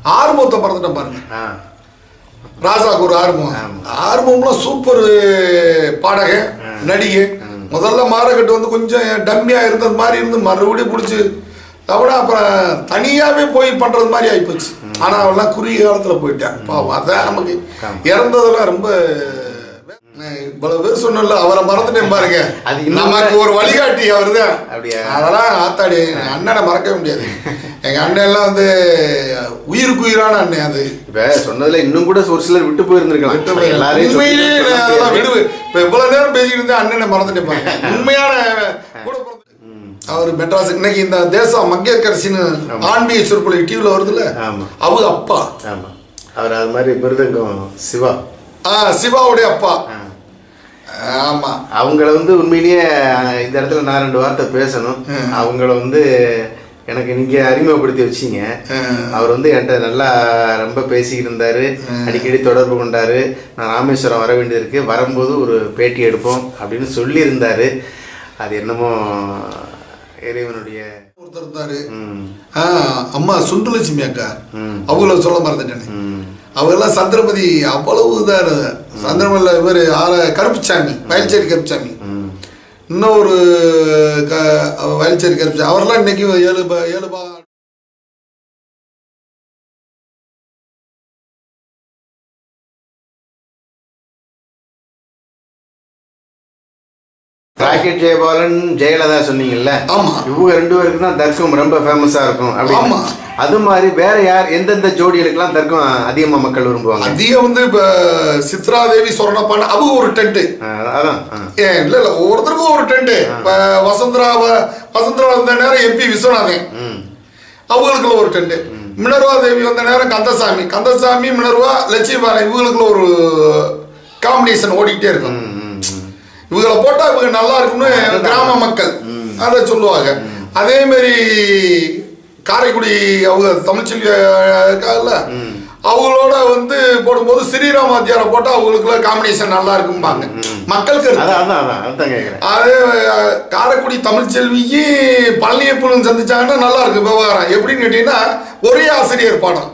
ஆறுமுகத்தை மறந்துட்டேன் பாருங்க ஆ ராஜாக்கு ஒரு ஆறுமுகம் ஆமா. ஆறுமுகம்லாம் சூப்பர் பாடகன் நடிகை முதல்ல மாரக்கட்டு வந்து கொஞ்சம் டம்மியா இருந்தது மாதிரி இருந்து மறுபடியும் பிடிச்சி அவட அப்புறம் தனியாவே போய் பண்றது மாதிரி ஆயிப்போச்சு ஆனா அவெல்லாம் குறுகிய காலத்துல போயிட்டான் பாவம் அதான் நமக்கு ஆமா. இறந்ததெல்லாம் ரொம்ப இவ்வளவு பேர் சொன்னல அவரை மறந்துட்டேன் பாருங்க அது இன்னும் நமக்கு ஒரு வழிகாட்டி அவர்தான் அப்படியா? அதெல்லாம் ஆத்தாடி எங்க அண்ணனை மறக்கவே முடியாது எங்க அண்ணன் எல்லாம் வந்து உயிருக்கு உயிரான அண்ணன் அது இப்ப சொன்னதுல இன்னும் கூட ஒரு சிலர் விட்டு போயிருந்திருக்கலாம் விட்டு போய் எல்லாரையும் உண்மையிலே சொல்லி நான் சொல்ல அதெல்லாம் முடியாது. விடுவேன் இப்ப இவ்வளவு நேரம் பேசிட்டு இருந்தேன் அண்ணனை மறந்துட்டேன் பாருங்க. உண்மையான கூட பிறந்த- அவர் மெட்ராஸ் இன்னைக்கு இந்த தேசம் மங்கேற்கரசின்னு ஆன்மீக சொற்பொழி டிவில வருதுல்ல ஆமா. அவங்க அப்பா ஆமா அவர் அது மாதிரி மிருதங்கம் சிவா ஆ சிவாவுடைய அப்பா ஆ. ஆமா அவங்கள வந்து உண்மையிலேயே அஹ், இந்த இடத்துல நான் ரெண்டு வார்த்தை பேசணும் அவங்கள வந்து எனக்கு நீங்க அறிமுகப்படுத்தி வச்சீங்க அவர் வந்து என்கிட்ட நல்லா ரொம்ப பேசிக்கிட்டு இருந்தாரு அடிக்கடி தொடர்பு கொண்டாரு நான் ராமேஸ்வரம் வர வேண்டியது இருக்கு வரும்போது ஒரு பேட்டி எடுப்போம் அப்படின்னு சொல்லி இருந்தாரு அது என்னமோ இறைவனுடைய ஒருத்தர் இருந்தாரு ம், ஆ, அம்மா சுண்டுலட்சுமி அக்கா ம். அவங்கள சொல்ல மறந்துட்டேன் ம், அவங்கெல்லாம் சந்திரபதி அவ்வளவு இதாக சந்திரமல்ல இவர் ஆர கருப்புச்சாமி வயல்ச்சேரி கருப்புச்சாமி ம். இன்னும் ஒரு க வயல்ச்சேரி கருப்புச்சாமி அவரெல்லாம் இன்னைக்கு ஏழு பா- ஏழு பா ராக்கெட் ஜெயபாலன் ஜெயலலிதா சொன்னீங்கல்ல ஆமா. இவங்க ரெண்டு பேருக்கு தான் தர்க்கம் ரொம்ப ஃபேமஸா இருக்கும் அப்படின்னு ஆமா. அது மாதிரி வேற யார் எந்தெந்த ஜோடிகளுக்கெல்லாம் தர்க்கம் அதிகமா மக்கள் விரும்புவாங்க அதிகம் வந்து இப்ப சித்ரா தேவி சொரணப்பான அவங்க ஒரு டென்ட் அஹ் அதான் அஹ். ஏன் இல்ல இல்ல ஒவ்வொருத்தருக்கும் ஒரு டென்ட் இப்ப வசந்தரா வ- வசந்தரா வந்த நேரம் எம்பி விஸ்வநாதன் ம் அவங்களுக்குள்ள ஒரு டென்ட் மினர்வா தேவி வந்த நேரம் கந்தசாமி கந்தசாமி மினர்வா லட்சுமிபாலன் இவங்களுக்குள்ள ஒரு காம்பினேஷன் ஓடிக்கிட்டே இருக்கும் ம், ம், ம். இவங்களை போட்டா இவங்க நல்லா இருக்கும்னு கிராம மக்கள் அதை சொல்லுவாங்க அதே மாதிரி காரைக்குடி அவங்க தமிழ்ச்செல்வி இருக்காங்கல்ல அவங்களோட வந்து போடும்போது ஸ்ரீராமாத்தியாரை போட்டா அவங்களுக்குள்ள காம்பினேஷன் நல்லா இருக்கும்பாங்க மக்களுக்கு இருக்கு. அதான் அதான் அதான் அதான் கேட்குறேன் அதே அஹ், காரைக்குடி தமிழ்ச்செல்வியும் பழனியப்பனும் சந்திச்சாங்கன்னா நல்லா இருக்கு விவகாரம் எப்படின்னு கேட்டீங்கன்னா ஒரே ஆசிரியர் பாடம்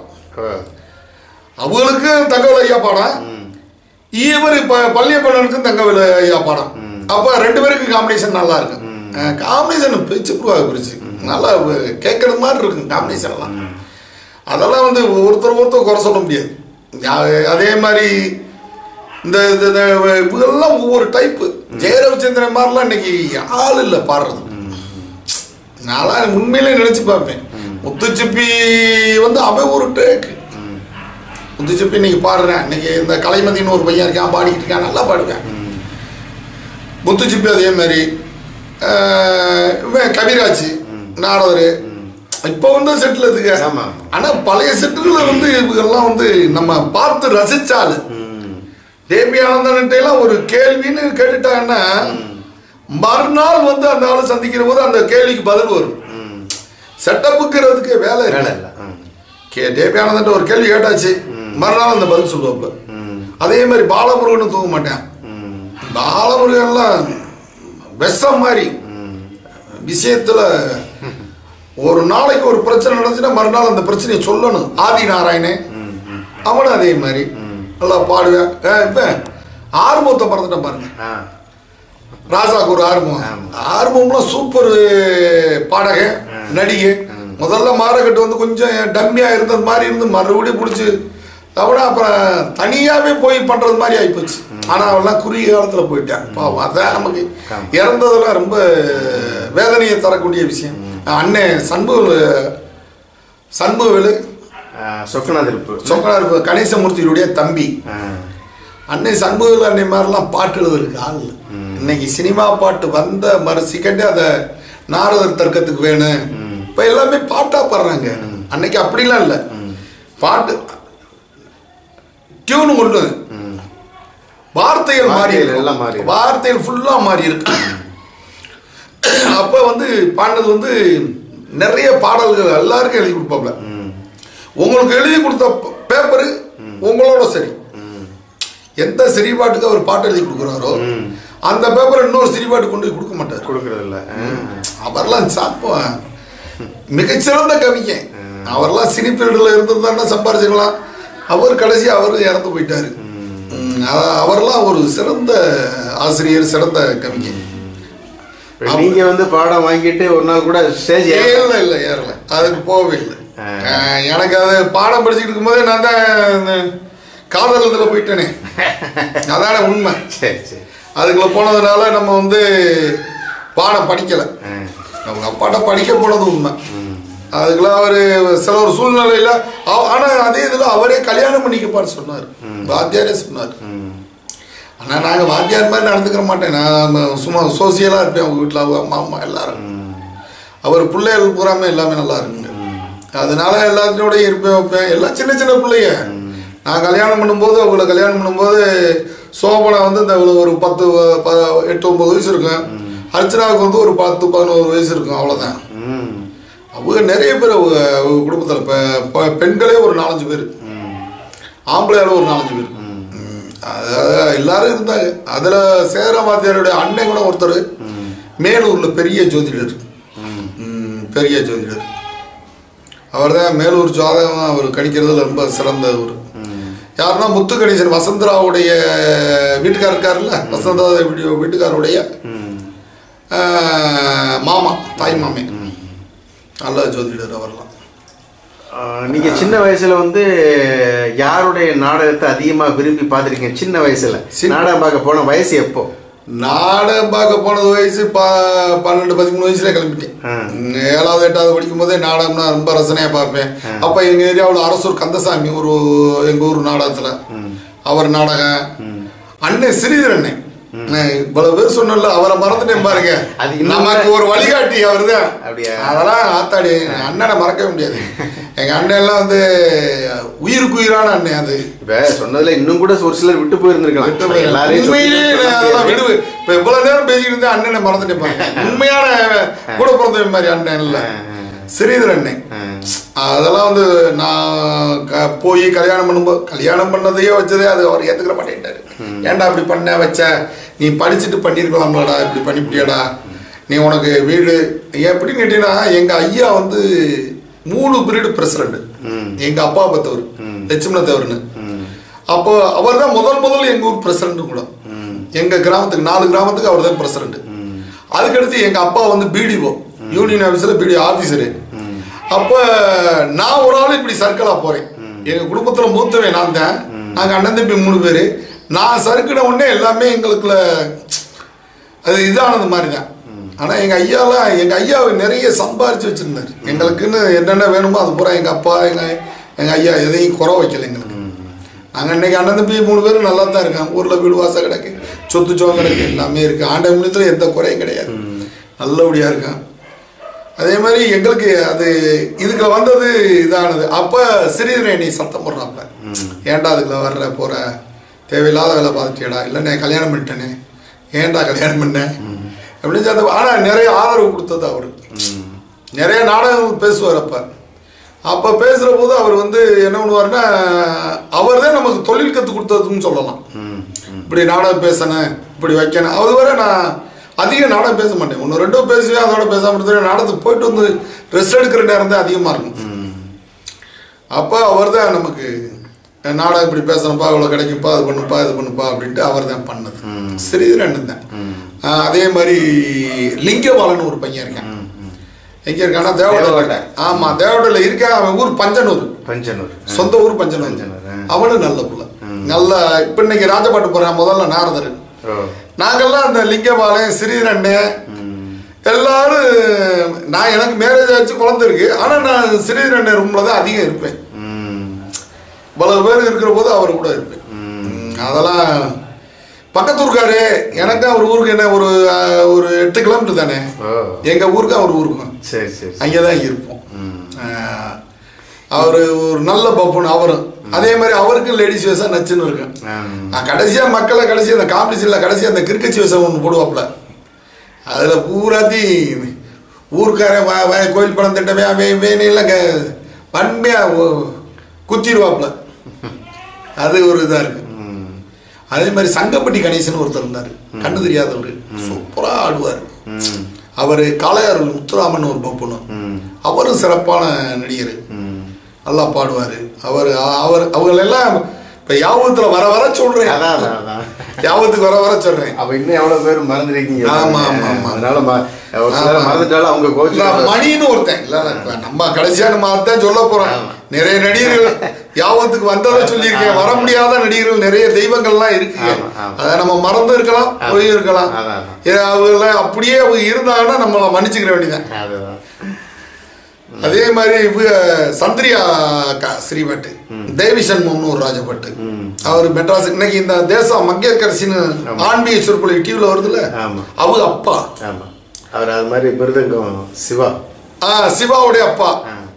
அவங்களுக்கு தங்கவேலு ஐயா பாடம் இவர் இப்ப பள்ளியப்பனுக்கும் தங்கவேலு ஐயா பாடம் அப்ப ரெண்டு பேருக்கு காம்பினேஷன் நல்லா இருக்கு காம்பினேஷன் பிரிச்சு புருவாக பிரிச்சு நல்லா கேட்கறது மாதிரி இருக்கும் காம்பினேஷன் எல்லாம் அதெல்லாம் வந்து ஒருத்தர் ஒருத்தர் குறை சொல்ல முடியாது யா- அதே மாதிரி இந்த இந்த- இந்த இவங்கெல்லாம் ஒவ்வொரு டைப்பு ஜெயரவிச்சந்திரன் மாதிரிலாம் இன்னைக்கு ஆள் இல்லை பாடுறது நான்லாம் உண்மையிலே நினைச்சு பார்ப்பேன் முத்துச்சிப்பி வந்து அவன் ஒரு டேக்கு முத்துச்சிப்பி இன்னைக்கு பாடுறேன் இன்னைக்கு இந்த கலைமதின்னு ஒரு பையன் இருக்கான் பாடிக்கிட்டு இருக்கான் நல்லா பாடுவேன் முத்துச்சிப்பி அதே மாதிரி ஆஹ் இவன் கவிராஜ் நாரதர் இப்போ வந்து செட்டில் இதுங்க ஆமா. ஆனா பழைய செட்டுகளை வந்து இவங்கெல்லாம் வந்து நம்ம பார்த்து ரசிச்சாலு ம் தேவி ஆனந்தன்ட்டெல்லாம் ஒரு கேள்வின்னு கேட்டுட்டாங்கன்னா மறுநாள் வந்து அந்த ஆளை சந்திக்கிற போது அந்த கேள்விக்கு பதில் வரும் ம் செட்டப்புக்கிறதுக்கு வேலை வேலை இல்லை இல்லை ம் கே தேவி ஆனந்தன்ட்ட ஒரு கேள்வி கேட்டாச்சு மறுநாள் அந்த பதில் சொல்லுவாப்புல ம் அதே மாதிரி பாலமுருகனும் தூங்க மாட்டேன் ம் பாலமுருகன்லாம் விஷம் மாதிரி ம் விஷயத்துல ஒரு நாளைக்கு ஒரு பிரச்சனை நடந்துச்சுன்னா மறுநாள் அந்த பிரச்சனையை சொல்லணும் ஆதி நாராயணன் ம் ம் அவனும் அதே மாதிரி நல்லா பாடுவேன் ஏ, இப்ப ஆறுமுகத்தை மறந்துட்டேன் பாருங்க ஆ ராஜாக்கு ஒரு ஆறுமுகம் ஆமா. ஆறுமுகம்லாம் சூப்பர் பாடகன் நடிகை முதல்ல மாரக்கட்டு வந்து கொஞ்சம் டம்மியா இருந்தது மாதிரி இருந்து மறுபடியும் பிடிச்சி அவட அப்புறம் தனியாவே போய் பண்றது மாதிரி ஆயிப்போச்சு ஆனா அவெல்லாம் குறுகிய காலத்துல போயிட்டான் பாவம் அதான் நமக்கு ஆமா. இறந்ததெல்லாம் ரொம்ப வேதனையை தரக்கூடிய விஷயம் அண்ணன் சண்முக சண்முகவேலு ஆ, சொக்கனா திருப்பு சொக்கனார் கணேசமூர்த்தியுடைய தம்பி ஆ அன்னை சண்முக அன்னை மாதிரிலாம் பாட்டு எழுதுறதுக்கு ஆள் இல்லை இன்னைக்கு சினிமா பாட்டு வந்த மறு செகண்டே அதை நாரதர் தர்க்கத்துக்கு வேணும் இப்போ எல்லாமே பாட்டா பாடுறாங்க அன்னைக்கு அப்படிலாம் இல்லை பாட்டு டியூன் ஒன்று வார்த்தைகள் மாறி வார்த்தைகள் இருக்கு. எல்லாம் மாறி இருக்கு. வார்த்தைகள் ஃபுல்லா மாறி இருக்கு அப்ப வந்து பாடினது வந்து நிறைய பாடல்கள் எல்லாருக்கும் எழுதி கொடுப்பாப்ல ம் உங்களுக்கு எழுதி கொடுத்த பேப்பரு உங்களோட சரி எந்த சிறி பாட்டுக்கு அவர் பாட்டு எழுதி கொடுக்குறாரோ அந்த பேப்பரை இன்னொரு சிறி பாட்டு கொண்டு போய் கொடுக்க மாட்டார் கொடுக்கறது இல்ல அவர்லாம் சாப்பா மிகச்சிறந்த கவிஞன் ஆ. அவரெல்லாம் சினி ஃபீல்டில் இருந்திருந்தாருன்னா சம்பாரிச்சுக்கலாம் அவர் கடைசி அவர் இறந்து போயிட்டாரு ம், அ- அவரெல்லாம் ஒரு சிறந்த ஆசிரியர் சிறந்த கவிஞர் இப்ப நீங்க வந்து பாடம் வாங்கிட்டு ஒரு நாள் கூட ஸ்டேஜ் இல்ல இல்ல ஏறல அதுக்கு போகவே இல்லை அஹ், எனக்கு அது பாடம் படிச்சுட்டு இருக்கும்போதே நான் தான் இந்த காதல் இதுல போயிட்டேனே அதானே உண்மை சரி சரி அதுக்குள்ள போனதுனால நம்ம வந்து பாடம் படிக்கல அவங்க அப்பாட்ட படிக்க போனது உண்மை அதுக்கெல்லாம் அவர் சில ஒரு சூழ்நிலையில அவ- ஆனா அதே இதுல அவரே கல்யாணம் பண்ணிக்கப்பான்னு சொன்னார் வாத்தியாரே சொன்னார் ஆனா நாங்க வாத்தியார் மாதிரி நடந்துக்கிற மாட்டேன் நான் சும்மா சோசியலா இருப்பேன் அவங்க வீட்டில் அவங்க அம்மா அம்மா எல்லாரும் அவர் பிள்ளைகள் பூராமே எல்லாமே நல்லா இருக்குங்க அதனால எல்லாத்தினோடய இருப்பேன் வைப்பேன் எல்லாம் சின்ன சின்ன பிள்ளைங்க நான் கல்யாணம் பண்ணும்போது அவங்கள கல்யாணம் பண்ணும்போது சோபனா வந்து இந்த ஒரு பத்து ப- எட்டு ஒன்பது வயசு இருக்கும் அர்ச்சனாவுக்கு வந்து ஒரு பத்து பதினோரு வயசு இருக்கும் அவ்வளோதான் ம் அவங்க நிறைய பேர் அவங்க அவங்க குடும்பத்தில் இப்போ பெண்களே ஒரு நாலஞ்சு பேர் ஆம்பளையால ஒரு நாலஞ்சு பேர் ம். அது எல்லாரும் இருந்தாங்க அதில் சேர வாத்தியாருடைய அண்ணன் கூட ஒருத்தர் மேலூரில் பெரிய ஜோதிடர் ம், பெரிய ஜோதிடர் அவர் தான் மேலூர் ஜாதகம் அவர் கணிக்கிறதுல ரொம்ப சிறந்தவர் யாருன்னா முத்து கணேசன் வசந்தராவுடைய வீட்டுக்காரர் இருக்காருல்ல வசந்தரா வீட்டு- வீட்டுக்காரருடைய ஆஹ், மாமா தாய் மாமே நல்ல ஜோதிடர் அவர்லாம் ஆஹ், நீங்க சின்ன வயசுல வந்து யாருடைய நாடகத்தை அதிகமா விரும்பி பார்த்திருக்கீங்க சின்ன வயசுல சின்ன- நாடகம் பார்க்க போன வயசு எப்போ நாடகம் பார்க்க போனது வயசு ப பன்னெண்டு பதிமூணு வயசுல கிளம்பிட்டேன் ஆ. உம், ஏழாவது எட்டாவது படிக்கும் போதே நாடகம்னா ரொம்ப ரசனையா பார்ப்பேன் அப்ப எங்க ஏரியாவில் அரசூர் கந்தசாமி ஒரு எங்க ஊர் நாடகத்துல அவர் நாடகம் அண்ணன் ஸ்ரீதர் அண்ணன் நான் இவ்வளவு பேர் சொன்னல அவரை மறந்துட்டேன் பாருங்க அது இன்னும் நமக்கு ஒரு வழிகாட்டி அவர்தான் அப்படியா? அதெல்லாம் ஆத்தாடி அண்ணனை மறக்கவே முடியாது எங்க அண்ணன் எல்லாம் வந்து உயிருக்கு உயிரான அண்ணன் அது இப்ப சொன்னதுல இன்னும் கூட ஒரு சிலர் விட்டு போயிருந்திருக்கலாம் எல்லாரையும் உண்மையிலேயே சொல்லி நான் அதெல்லாம் விடுவேன் இப்ப இவ்வளவு நேரம் பேசிக்கிட்டு இருந்தேன் அண்ணனை மறந்துட்டேன் பாருங்க உண்மையான கூட பிறந்தவன் மாதிரி அண்ணன் இல்ல ஸ்ரீதர் அண்ணன் அதெல்லாம் வந்து நான் க- போய் கல்யாணம் பண்ணும்போது கல்யாணம் பண்ணதையே வச்சதே அது அவர் ஏத்துக்கிற மாட்டேன்ட்டாரு ஏன்டா இப்படி பண்ண வச்ச நீ படிச்சுட்டு பண்ணியிருக்கலாம்லடா இப்படி பண்ணிவிட்டியடா நீ உனக்கு வீடு எப்படின்னு கேட்டீங்கன்னா எங்க ஐயா வந்து மூணு பீரியடு பிரசிடண்ட் எங்க அப்பா பத்தவர் லட்சுமண தேவர்னு அப்போ அவர் தான் முதல் முதல் எங்க ஊர் பிரசிடண்ட் கூட எங்க கிராமத்துக்கு நாலு கிராமத்துக்கு அவர் தான் பிரசிடண்ட் அதுக்கடுத்து எங்க அப்பா வந்து பிடிஓ யூனியன் ஆஃபீஸில் பிடிஓ ஆஃபீஸரு அப்போ நான் ஒரு ஆள் இப்படி சர்க்கிளா போறேன் எங்க குடும்பத்துல மூத்தவன் நான் தான் நாங்க அண்ணன் தம்பி மூணு பேரு நான் சறுக்கின உடனே எல்லாமே எங்களுக்குள்ள அது இதானது மாதிரி தான் ஆனா எங்க ஐயாலாம் எங்க ஐயா நிறைய சம்பாரிச்சு வச்சிருந்தாரு எங்களுக்குன்னு என்னென்ன வேணுமோ அது பூரா எங்க அப்பா எங்க எங்க ஐயா எதையும் குறை வைக்கல எங்களுக்கு நாங்க இன்னைக்கு அண்ணன் தம்பி மூணு பேரும் நல்லா தான் இருக்கோம் ஊர்ல வீடு வாசல் கிடக்கு சொத்து சோகம் கிடக்கு எல்லாமே இருக்கு ஆண்ட முன்னத்துல எந்த குறையும் கிடையாது நல்லபடியா இருக்கேன் அதே மாதிரி எங்களுக்கு அது இதுக்குள்ள வந்தது இதானது அப்ப சிறிதரேணி சத்தம் போடுறாப்ப ஏன்டா அதுக்குள்ள வர்ற போற தேவையில்லாத வேலை பார்த்துட்டியடா இல்லைண்ணே கல்யாணம் பண்ணிட்டேனே ஏன்டா கல்யாணம் பண்ணேன் அப்படின்னு சொல்லி ஆனா நிறைய ஆதரவு கொடுத்தது அவரு நிறைய நாடகங்கள் பேசுவார் அப்ப அப்ப பேசுற போது அவர் வந்து என்ன பண்ணுவாருன்னா அவர் தான் நமக்கு தொழில் கத்து கொடுத்ததுன்னு சொல்லலாம் இப்படி நாடகம் பேசணும் இப்படி வைக்கணும் அது வரை நான் அதிக நாடகம் பேச மாட்டேன் ஒன்று ரெண்டோ பேசுவேன் அதோட பேசாம இருந்தேன் நாடகத்துக்கு போயிட்டு வந்து ரெஸ்ட் எடுக்கிற நேரம் தான் அதிகமாக இருக்கும் அப்போ அவர் தான் நமக்கு நாடகம் இப்படி பேசணும்ப்பா இவ்வளோ கிடைக்கும்ப்பா அது பண்ணுப்பா இது பண்ணுப்பா அப்படின்ட்டு அவர் தான் பண்ணது சிறிது ரெண்டு தான் ஆஹ் அதே மாதிரி லிங்கபாலன் ஒரு பையன் இருக்கான் எங்கே இருக்கான்னா தேவடல தேவகோட்டை. ஆமாம் தேவடல இருக்கேன் அவன் ஊர் பஞ்சனூர் பஞ்சனூர் சொந்த ஊர் பஞ்சனூர் பஞ்சனூர், ஆ. அவனும் நல்ல புள்ள நல்ல இப்போ இன்னைக்கு ராஜபாட்டு போகிறான் முதல்ல நாரதர் ஓ நாங்கெல்லாம் அந்த லிங்கபாளையம் ஸ்ரீரண்ணே எல்லாரும் நான் எனக்கு மேரேஜ் ஆச்சு குழந்தை இருக்கு ஆனால் நான் ஸ்ரீரண்ணே ரூமில் தான் அதிகம் இருப்பேன் ம் இவ்வளவு பேர் இருக்கிற போது அவர் கூட இருப்பேன் ம், அதெல்லாம் பக்கத்தூர்காரு எனக்கு அவர் ஊருக்கு என்ன ஒரு அஹ், ஒரு எட்டு கிலோமீட்டர் தானே ஓ எங்க ஊருக்கு அவர் ஊருக்கும் சரி சரி சரி. அங்கே தான் இருப்போம் அவர் ஒரு நல்ல பப்புன்னு அவரும் அதே மாதிரி அவருக்கும் லேடிஸ் வேஷம் நச்சுன்னு இருக்கேன் ஆம். நான் கடைசியா மக்களை கடைசி அந்த காம்படிஷன்ல கடைசியா அந்த கிரிக்கெட் வேஷம் ஒன்று போடுவாப்புல அதுல பூராத்தி ஊருக்காரன் வா வா கோயில் படம் திட்டவே அவன் வேணையெல்லாம் க வன்மையா ஒ- குத்திடுவாப்புல அது ஒரு இதா இருக்கு ம். அதே மாதிரி சங்கப்பட்டி கணேசன் ஒருத்தர் இருந்தார் கண்ணு தெரியாதவர் சூப்பரா ஆடுவார் ம். அவர் காளையார் முத்துராமன் ஒரு பப்புனு ம். அவரும் சிறப்பான நடிகர் ம். நல்லா பாடுவார் அவர் அவர் அவங்களெல்லாம் இப்போ யாபத்தில் வர வர சொல்கிறேன் அதான் அதான் அதான் யாபத்துக்கு வர வர சொல்கிறேன் அப்ப இன்னும் எவ்வளவு பேர் மறந்துருக்கீங்க ஆமா, ஆமா, ஆமா. அதனால ம- ஒரு சிலர் மறந்துட்டாலும் அவங்க கோச்சு நான் மணின்னு ஒருத்தன் இல்ல இல்ல, இப்ப நம்ம கடைசியா நம்ம அதான் சொல்ல போறோம் நிறைய நடிகர்கள் யாவத்துக்கு வந்ததை சொல்லியிருக்கேன் வர முடியாத நடிகர்கள் நிறைய தெய்வங்கள்லாம் இருக்குங்க ஆமா, ஆமா. அதை நம்ம மறந்து இருக்கலாம் போய் இருக்கலாம் அதான், அதான். ஏ, அவங்கள அப்படியே அவங்க இருந்தாங்கன்னா நம்மள மன்னிச்சுக்கிற வேண்டியதான் அதுதான் அதே மாதிரி இவங்க சந்திரியா அக்கா ஸ்ரீபட்டு தேவிசண்முகம்னு ஒரு ராஜபட்டு அவர் மெட்ராஸ் இன்னைக்கு இந்த தேசம் மங்கேற்கரசின்னு ஆன்மீக சொற்பொழி டிவியில் வருதுல்ல ஆமா. அவங்க அப்பா ஆமா அவர் அது மாதிரி மிருதங்கம் சிவா ஆ சிவாவுடைய அப்பா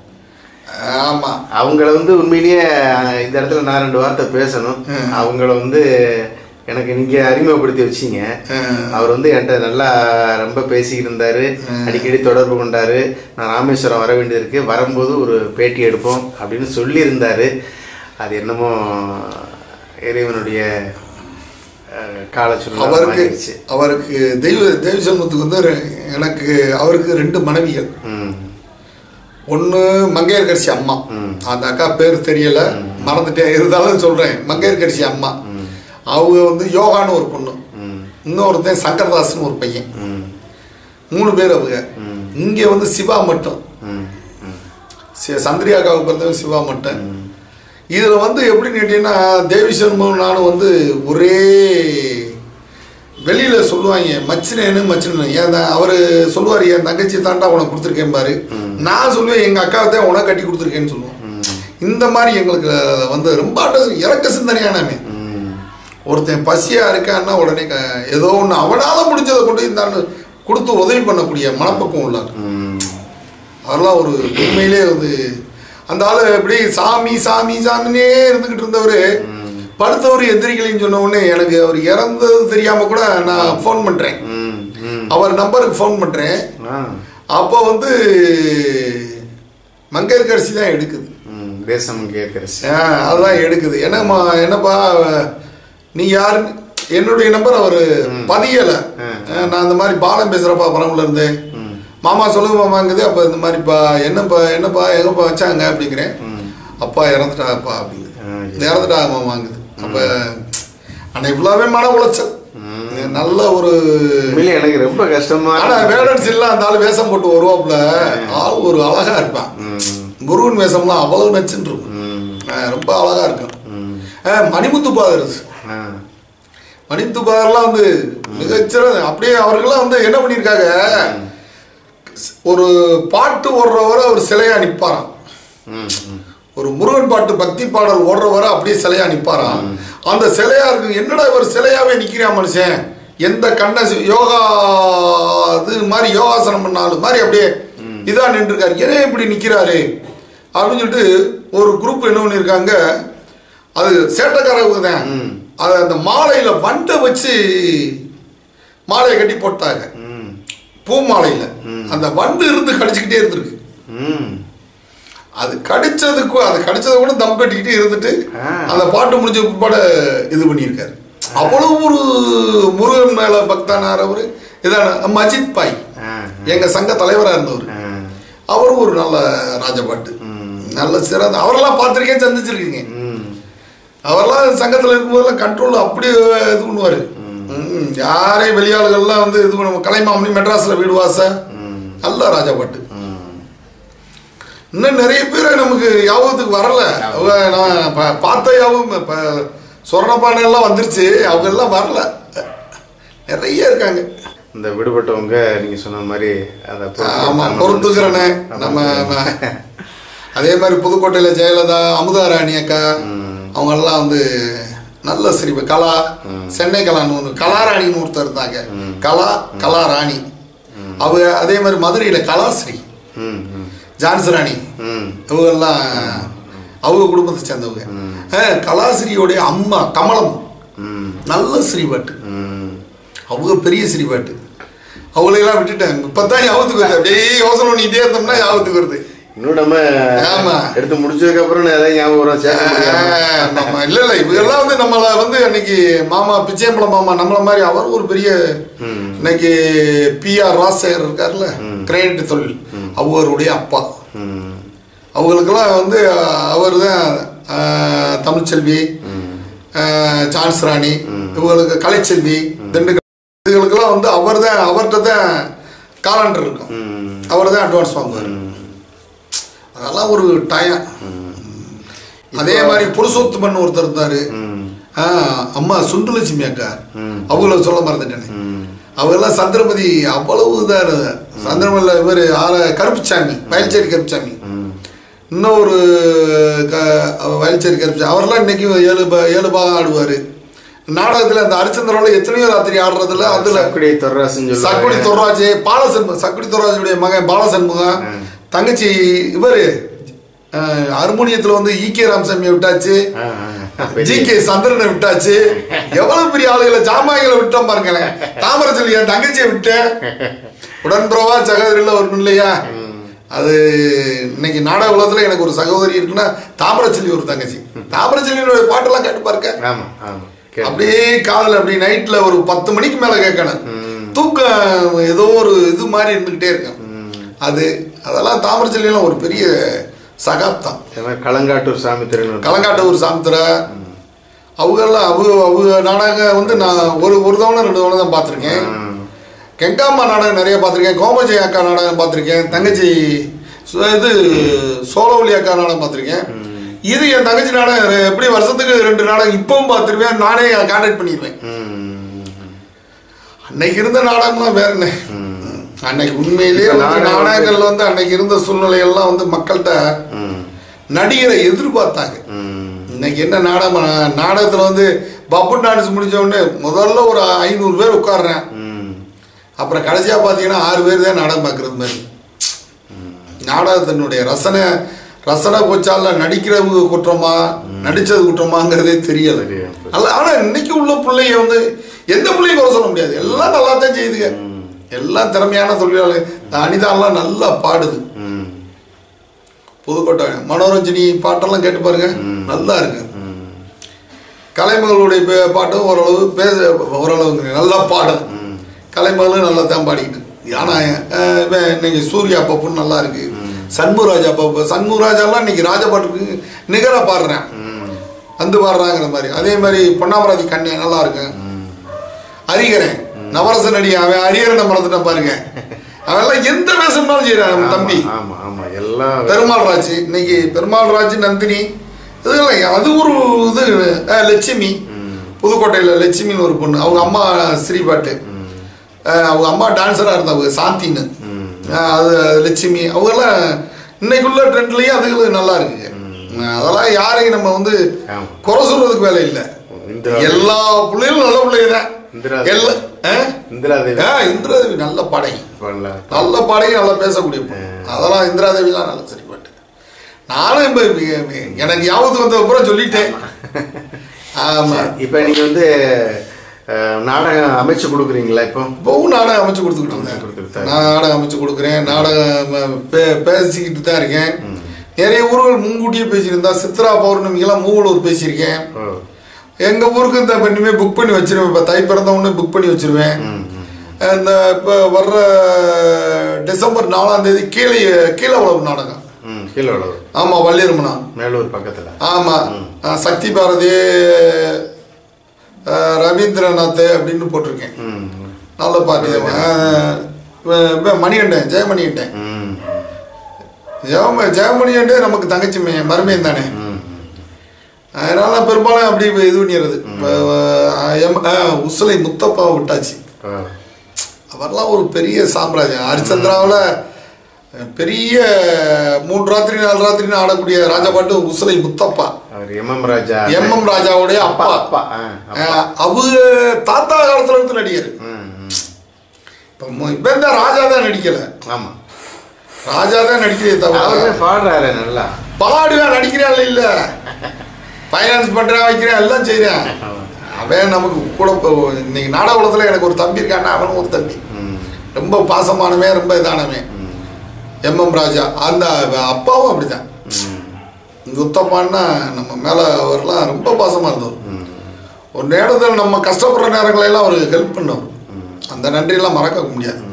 ஆமா அவங்கள வந்து உண்மையிலேயே அஹ், இந்த இடத்துல நான் ரெண்டு வார்த்தை பேசணும் அவங்கள வந்து எனக்கு நீங்க அறிமுகப்படுத்தி வச்சீங்க அவர் வந்து என்கிட்ட நல்லா ரொம்ப பேசிக்கிட்டு இருந்தாரு அடிக்கடி தொடர்பு கொண்டாரு நான் ராமேஸ்வரம் வர வேண்டியது இருக்கு வரும்போது ஒரு பேட்டி எடுப்போம் அப்படின்னு சொல்லியிருந்தாரு அது என்னமோ இறைவனுடைய அஹ், கால சூழ்நிலை அவருக்கு மாறிடுச்சு. அவருக்கு தெய்வ தெய்வ சண்முகத்துக்கு வந்து ரெ- எனக்கு அவருக்கு ரெண்டு மனைவிகள் ம் ஒன்று மங்கையர்கரிசி அம்மா அந்த அக்கா பேர் தெரியல மறந்துட்டேன் இருந்தாலும் சொல்றேன் மங்கையர்கரிசி அம்மா அவங்க வந்து யோகான்னு ஒரு பொண்ணு ம் இன்னொருத்தன் சங்கரதாஸ்னு ஒரு பையன் ம் மூணு பேர் அவங்க இங்கே வந்து சிவா மட்டும் ம் ம் சி- சந்திரியாக்காவுக்கு பிறந்தவன் சிவா மட்டும் இதில் வந்து எப்படின்னு கேட்டீங்கன்னா தேவி சண்முகம் நானும் வந்து ஒரே வெளியில் சொல்லுவாங்க மச்சினேன்னு மச்சினு ஏன் அவர் சொல்லுவார் என் தங்கச்சி தாண்டா உனக்கு கொடுத்துருக்கேன் பாரு நான் சொல்லுவேன் எங்கள் அக்காவை தான் உனக்கு கட்டி கொடுத்துருக்கேன்னு சொல்லுவோம் இந்த மாதிரி எங்களுக்கு வந்து ரொம்ப அட்ட- இறக்க சிந்தனையானமே ம் ஒருத்தன் பசியா இருக்கான்னா உடனே க- ஏதோ ஒன்று அவனால முடிஞ்சதை கொண்டு இருந்தான்னு கொடுத்து உதவி பண்ணக்கூடிய மனப்பக்குவம் உள்ளார் ம் அதெல்லாம் ஒரு உண்மையிலே வந்து அந்த ஆளு எப்படி சாமி சாமி சாமினே இருந்துகிட்டு இருந்தவர் படுத்தவர் எந்திரிக்கலைன்னு சொன்ன உடனே எனக்கு அவர் இறந்தது தெரியாம கூட நான் ஃபோன் பண்றேன் ம் ம் அவர் நம்பருக்கு ஃபோன் பண்றேன் ஆ அப்போ வந்து மங்கையர்கரசி தான் எடுக்குது ம் தேசம் கேட்கரசி ஆ, அதுதான் எடுக்குது என்னம்மா என்னப்பா நீ யாரு என்னுடைய நம்பர் அவர் பதியலை நான் இந்த மாதிரி பாலம் பேசுகிறப்பா பரம்புல இருந்து மாமா சொல்லுங்க மாமாங்குது அப்போ இந்த மாதிரிப்பா என்னப்பா என்னப்பா எங்கப்பா வச்சாங்க அப்படிங்கிறேன் அப்பா இறந்துட்டாப்பா அப்படிங்குது ஆ, இறந்துட்டாங்க மாமாங்குது அப்போ அன்னைக்கு ஃபுல்லாகவே மன உளைச்சல் நல்ல ஒரு உண்மையிலே எனக்கு ரொம்ப கஷ்டமா ஆனா வேடன்ஸ் இல்ல அந்த ஆள் வேஷம் போட்டு வருவாப்புல ஆள் ஒரு அழகா இருப்பான் ம் முருகன் வேஷம்லாம் அவ்வளவு நச்சுன்னு இருக்கும் ம் ஆ, ரொம்ப அழகா இருக்கும் ம் ஆ, மணிமுத்து பாதர் ஆ மணிமுத்து பாதர்லாம் வந்து மிகச்சிறந்த அப்படியே அவர்கள்லாம் வந்து என்ன பண்ணியிருக்காங்க ஒரு பாட்டு ஓடுறவரை அவர் சிலையா நிற்பாராம் ம் ம் ஒரு முருகன் பாட்டு பக்தி பாடல் ஓடுறவரை அப்படியே சிலையா நிற்பாராம் அந்த சிலையா இருக்கு என்னடா இவர் சிலையாவே நிற்கிறான் மனுஷன் எந்த கண்ண சி- யோகா இது மாதிரி யோகாசனம் பண்ணாலும் மாதிரி அப்படியே இதா நின்றுருக்காரு ஏன் இப்படி நிற்கிறாரு அப்படின்னு சொல்லிட்டு ஒரு குரூப் என்ன பண்ணியிருக்காங்க அது சேட்டக்காரங்க தான் அது அந்த மாலையில் வண்டை வச்சு மாலையை கட்டி போட்டாங்க ம் பூ மாலையில் அந்த வண்டு இருந்து கடிச்சுக்கிட்டே இருந்திருக்கு ம் அது கடிச்சதுக்கு அது கடிச்சதை கூட தம் கட்டிக்கிட்டு இருந்துட்டு ஆ. அந்த பாட்டு முடிஞ்ச பிற்பாடு இது பண்ணியிருக்காரு அவ்வளவு ஒரு முருகன் மேல பக்தானார் அவரு இதான மஜித் பாய் ஆ எங்க சங்க தலைவரா இருந்தவர் ஆ அவரும் ஒரு நல்ல ராஜபாட்டு நல்ல சிறந்த அவரெல்லாம் பார்த்துருக்கேன் சந்திச்சிருக்கீங்க ம் அவரெல்லாம் சங்கத்தில் இருக்கும்போதெல்லாம் கண்ட்ரோல் அப்படியே இது பண்ணுவார் யாரையும் வெளியாளுகள்லாம் வந்து இது பண்ண கலைமாமணி மெட்ராஸில் வீடு வாச நல்ல ராஜபாட்டு ம் இன்னும் நிறைய பேர் நமக்கு யாபத்துக்கு வரல அவங்க நான் பா- பார்த்த யாபம் இப்போ சொர்ணப்பானை எல்லாம் வந்துருச்சு அவங்க எல்லாம் வரல நிறைய இருக்காங்க இந்த விடுபட்டவங்க நீங்க சொன்ன மாதிரி அந்த ஆமா பொறுத்துக்கிறனே நம்ம நம்ம- அதே மாதிரி புதுக்கோட்டையில் ஜெயலலிதா அமுதா ராணி அக்கா அவங்க எல்லாம் வந்து நல்ல சிரிப்பு கலா சென்னை கலான்னு ஒன்று கலாராணின்னு ஒருத்தர் இருந்தாங்க கலா கலாராணி அவங்க அதே மாதிரி மதுரையில் கலாஸ்ரீ ம் ம் ஜான்சி ராணி ம் இவங்கெல்லாம் அவங்க குடும்பத்தை சேர்ந்தவங்க ஆ, கலாசிரியோடைய அம்மா கமலம் ம் நல்ல ஸ்ரீபாட்டு ம் அவங்க பெரிய ஸ்ரீபாட்டு அவங்களையெல்லாம் விட்டுட்டேன் இப்பதான் ஞாபகத்துக்கு வருது அப்படியே யோசனை பண்ணிட்டே இருந்தோம்னா ஞாபகத்துக்கு வருது இன்னும் நம்ம ஆமா. எடுத்து முடிச்சதுக்கு அப்புறம் ஏதாவது ஞாபகம் வரும் சேர்க்க முடியாம ஆ, நம்ம இல்ல இல்ல இவங்கெல்லாம் வந்து நம்மள வந்து அன்னைக்கு மாமா பிச்சையம்பலம் மாமா நம்மள மாதிரி அவர் ஒரு பெரிய இன்னைக்கு பிஆர் ராஜசேகர் இருக்கார்ல கிரெடிட் தொழில் அவருடைய அப்பா ம் அவங்களுக்கெல்லாம் வந்து அவர் தான் தமிழ்ச்செல்வி அஹ், சான்ஸ் ராணி இவங்களுக்கு கலைச்செல்வி திண்டுக்கல் இதுகளுக்கெல்லாம் வந்து அவர் தான் அவர்கிட்ட தான் காலண்டர் இருக்கும் ம். அவர் தான் அட்வான்ஸ் வாங்குவார் அதெல்லாம் ஒரு டயம் அதே மாதிரி புருஷோத்தமன் ஒருத்தர் இருந்தாரு ம். ஆ, அம்மா சுண்டுலட்சுமி அக்கா ம். அவங்கள சொல்ல மறந்துட்டேனே ம். அவங்கெல்லாம் சந்திரமதி அவ்வளவு இதாக சந்திரமல்ல இவர் ஆர கருப்புச்சாமி வயல்ச்சேரி கருப்புச்சாமி ம். இன்னொரு க வயல்ச்சேரி கருப்புச்சாமி அவரெல்லாம் இன்னைக்கு ஏழு பா ஏழு பாகம் ஆடுவார் நாடகத்தில் அந்த ஹரிச்சந்திரோட எத்தனையோ ராத்திரி ஆடுறதுல அதில் சக்குடி தொர்ராசுன்னு சக்குடி சொல்லுவாங்க தொர்ராஜ் பாலசண்முகம் சக்குடி தொர்ராஜுடைய மகன் பாலசண்முகம் தங்கச்சி இவர் ஹார்மோனியத்தில் வந்து ஈ கே ராமசாமியை விட்டாச்சு ஆ, ஆ. ஜி கே சந்திரனை விட்டாச்சு எவ்வளவு பெரிய ஆளுகளை ஜாமாய்களை விட்டோம் பாருங்களேன் தாமரச்செல்வி என் தங்கச்சியை விட்டேன் உடன்பிறவா சகோதரியில் ஒரு இல்லையா அது இன்னைக்கு நாடக உலகத்துல எனக்கு ஒரு சகோதரி இருக்குன்னா தாமரச்செல்வி ஒரு தங்கச்சி தாமரச்செல்வியினுடைய பாட்டெல்லாம் கேட்டு பாருங்க ஆமா ஆமா கேட்டு. அப்படியே காதுல அப்படி நைட்ல ஒரு பத்து மணிக்கு மேல கேட்கணும் தூக்கம் ஏதோ ஒரு இது மாதிரி இருந்துகிட்டே இருக்கும் அது அதெல்லாம் தாமரச்செல்வியெல்லாம் ஒரு பெரிய சகாப்தம் ஏன்னா களங்காட்டூர் சாமி திருநூறு களங்காட்டூர் சாமித்திரா அவங்கெல்லாம் அவங்க அவங்க நாடகம் வந்து நான் ஒரு ஒரு தவணை ரெண்டு தவணை தான் பார்த்துருக்கேன் கெங்காம்மா நாடகம் நிறைய பார்த்துருக்கேன் கோமஜி அக்கா நாடகம் பார்த்துருக்கேன் தங்கச்சி சு- இது சோழவழி அக்கா நாடகம் பார்த்துருக்கேன் இது என் தங்கச்சி நாடகம் ரெ- எப்படி வருஷத்துக்கு ரெண்டு நாடகம் இப்பவும் பார்த்துருவேன் நானே கான்டாக்ட் பண்ணிடுவேன் அன்னைக்கு இருந்த நாடகம்லாம் வேற என்ன அன்னைக்கு உண்மையிலேயே இப்ப வந்து நாடகம் வந்து- நாடகங்கள் வந்து அன்னைக்கு இருந்த சூழ்நிலையெல்லாம் வந்து மக்கள்கிட்ட நடிகரை எதிர்பார்த்தாங்க இன்னைக்கு என்ன நாடகம் நாடகத்தில் வந்து பப்பு டான்ஸ் முடிஞ்ச உடனே முதல்ல ஒரு ஐநூறு பேர் உட்கார்றேன் அப்புறம் கடைசியாக பார்த்தீங்கன்னா ஆறு பேர் தான் நாடகம் பார்க்குறது மாதிரி நாடகத்தினுடைய ரசனை ரசனை போச்சால நடிக்கிறது குற்றமா நடிச்சது குற்றமாங்கிறதே தெரியல தெரியாது. அல்ல ஆனால் இன்னைக்கு உள்ள பிள்ளைங்க வந்து எந்த பிள்ளையும் குறை சொல்ல முடியாது எல்லாம் நல்லா தான் செய்யுதுங்க எல்லாம் திறமையான தொழிலாளர் இந்த அனிதாலாம் நல்லா பாடுது புதுக்கோட்டை மனோரஞ்சனி பாட்டெல்லாம் கேட்டு பாருங்க நல்லா இருக்கு கலைமகளுடைய பே- பாட்டும் ஓரளவு பேச ஓரளவு நல்லா பாடும் கலைமகளும் நல்லா தான் பாடிக்கிட்டு ஆனால் இன்னைக்கு சூர்யா பப்புன்னு நல்லா இருக்கு சண்முகராஜா பப்பு சண்முகராஜாலாம் இன்னைக்கு ராஜா பாட்டுக்கு நிகராக பாடுறேன் வந்து பாடுறாங்கிற மாதிரி அதே மாதிரி பொன்னாமராதி கண்ணே நல்லா இருக்கு ஹரிகரன் நவரசன் அடி அவன் ஹரிகரனை மறந்துட்டான் பாருங்க அவெல்லாம் எந்த வேஷம்னாலும் செய்யறான் அவன் தம்பி ஆமா ஆமா எல்லாம் பெருமாள் ராஜ் இன்னைக்கு பெருமாள் ராஜ் நந்தினி இதெல்லாம் அது ஒரு இது அஹ், லட்சுமி புதுக்கோட்டையில் லட்சுமின்னு ஒரு பொண்ணு அவங்க அம்மா ஸ்ரீபாட்டு அஹ், அவங்க அம்மா டான்ஸராக இருந்தவங்க சாந்தின்னு அஹ், அது லட்சுமி அவங்கெல்லாம் இன்னைக்குள்ள ட்ரெண்ட்லேயும் அதுகளும் நல்லா இருக்குங்க அஹ், அதெல்லாம் யாரையும் நம்ம வந்து ஆமா. குறை சொல்றதுக்கு வேலை இல்லை இந்திரா எல்லா பிள்ளைகளும் நல்ல பிள்ளைங்க தான் இந்திரா எல்லா அஹ்? இந்திராதேவி அஹ், இந்திராதேவி நல்ல பாடகி பண்ணலாம் நல்ல பாடகி நல்லா பேசக்கூடிய பொண்ணு அதெல்லாம் இந்திராதேவிலாம் நல்ல சரிப்பாட்டு நானும் இப்போ எனக்கு யாபத்து வந்த அப்புறம் சொல்லிட்டேன் ஆமா இப்போ நீங்க வந்து அஹ், நாடகம் அமைச்சு கொடுக்குறீங்களா இப்போ இப்போவும் நாடகம் அமைச்சு கொடுத்துக்கிட்டு கொடுத்துட்டு இருந்தேன் தான் நான் நாடகம் அமைச்சு கொடுக்குறேன் நாடகம் அஹ், பே- பேசிக்கிட்டு தான் இருக்கேன் நிறைய ஊர்கள் முன்கூட்டியே பேசியிருந்தா சித்ரா பௌர்ணமிக்கெல்லாம் மூவலூர் பேசியிருக்கேன் ஓ எங்க ஊருக்கு இந்த பெண்ணுமே புக் பண்ணி வச்சிருவேன் இப்போ தை பிறந்த உடனே புக் பண்ணி வச்சிருவேன் இந்த இப்போ வர்ற டிசம்பர் நாலாம் தேதி கீழே கீழே உழவு நாடகம் ம் கீழே உள்ளது ஆமா வள்ளியரமணா மேலூர் பக்கத்துல ஆமா ஆ, சக்தி பாரதி ஆ, ரவீந்திரநாத் அப்படின்னு போட்டிருக்கேன் ம் நல்ல பாட்டு ஆ, இவன் இவன் மணிகண்டன் ஜெயமணிகண்டன் ம் ஜெயம ஜெயமணிகண்டே நமக்கு தங்கச்சி மே- மருமையன் தானே ம் அதனால பெரும்பாலும் அப்படி இது பண்ணிடுறது இப்போ எம் ஆ, உசிலை முத்தப்பாவை விட்டாச்சு ஓ அவர்லாம் ஒரு பெரிய சாம்ராஜ்யம் ஹரிச்சந்திராவில் பெரிய மூன்று ராத்திரி நாலு ராத்திரின்னு ஆடக்கூடிய ராஜாபாட்டு உசிலை முத்தப்பா அவர் எம்எம் ராஜா எம் எம் ராஜாவுடைய அப்பா அப்பா ஆ அப்பா. அஹ் அவங்க தாத்தா காலத்துல இருந்து நடிகர் ம் ம். இப்போ மு- இப்ப இந்த ராஜா தான் நடிக்கல ஆமா ராஜா தான் நடிக்கிறதே தவிர அவருமே பாடுறாரு நல்லா பாடுவேன் நடிக்கிறான் இல்ல ஃபைனான்ஸ் பண்றேன் வைக்கிறேன் எல்லாம் செய்றேன் அவன் நமக்கு கூட இப்போ இன்னைக்கு நாடக உலகத்துல எனக்கு ஒரு தம்பி இருக்கான்னா அவனும் ஒரு தம்பி ம் ரொம்ப பாசமானவன் ரொம்ப இதானவன் எம் எம் ராஜா அந்த அப்பாவும் அப்படிதான் ம் குத்தப்பான்னா நம்ம மேலே அவர்லாம் ரொம்ப பாசமாக இருந்தவர் ஒரு நேரத்தில் நம்ம கஷ்டப்படுற நேரங்களெல்லாம் அவர் ஹெல்ப் பண்ணவர் அந்த நன்றியெல்லாம் மறக்க முடியாது